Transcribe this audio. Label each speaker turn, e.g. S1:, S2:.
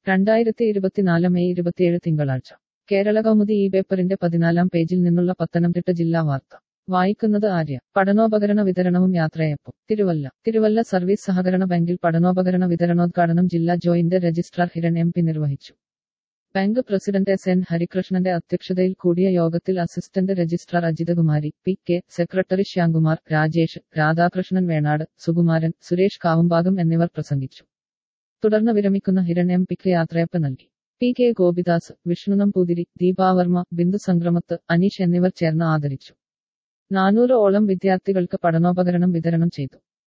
S1: രണ്ടായിരത്തി ഇരുപത്തിനാല് മെയ് ഇരുപത്തിയേഴ് തിങ്കളാഴ്ച കേരള കൗമുദി ഈ പേപ്പറിന്റെ പതിനാലാം പേജിൽ നിന്നുള്ള പത്തനംതിട്ട ജില്ലാ വാർത്ത വായിക്കുന്നത് ആര്യ പഠനോപകരണ വിതരണവും യാത്രയപ്പും തിരുവല്ല തിരുവല്ല സർവീസ് സഹകരണ ബാങ്കിൽ പഠനോപകരണ വിതരണോദ്ഘാടനം ജില്ലാ joint registrar Hiran M P നിർവഹിച്ചു ബാങ്ക് പ്രസിഡന്റ് എസ് എൻ ഹരികൃഷ്ണന്റെ അധ്യക്ഷതയിൽ കൂടിയ യോഗത്തിൽ assistant registrar Ajithakumari P K secretary Shyamkumar Rajesh Radhakrishnan Venad Sukumaran Suresh Kavumbhagam എന്നിവർ പ്രസംഗിച്ചു തുടർന്ന് വിരമിക്കുന്ന ഹിരൺ എം പിക്ക് യാത്രയപ്പ് നൽകി പി കെ ഗോപിദാസ് വിഷ്ണു നമ്പൂതിരി ദീപാവർമ്മ ബിന്ദു സംക്രമത്ത് അനീഷ് എന്നിവർ ചേർന്ന് ആദരിച്ചു നാനൂറ് ഓളം വിദ്യാർത്ഥികൾക്ക് പഠനോപകരണം വിതരണം ചെയ്തു